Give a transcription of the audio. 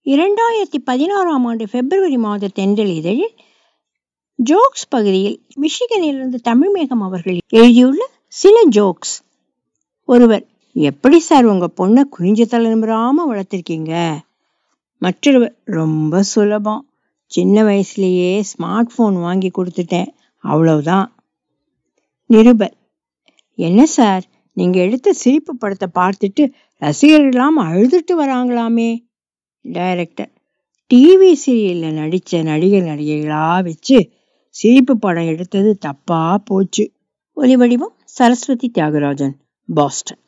இரண்டாயிரத்தி பதினாறாம் ஆண்டு பிப்ரவரி மாத தென்றல் இதழில் ஜோக்ஸ் பகுதியில் மிஷிகனிலிருந்து தமிழ்மேகம் அவர்கள் எழுதியுள்ள சில ஜோக்ஸ் ஒருவர் எப்படி சார் உங்க பொண்ணை குறிஞ்ச தலை நிமிராம வளர்த்துருக்கீங்க மற்றொருவர் ரொம்ப சுலபம் சின்ன வயசுலயே ஸ்மார்ட் போன் வாங்கி கொடுத்துட்டேன் அவ்வளவுதான் நிருபர் என்ன சார் நீங்க எடுத்த சிரிப்பு படத்தை பார்த்துட்டு ரசிகர்கள்லாம் அழுதுட்டு வராங்களாமே டைரக்டர் டிவி சீரியல்ல நடிச்ச நடிகர் நடிகைகளா வச்சு சிரிப்பு படம் எடுத்தது தப்பா போச்சு ஒலிவடிவம் சரஸ்வதி தியாகராஜன் பாஸ்டன்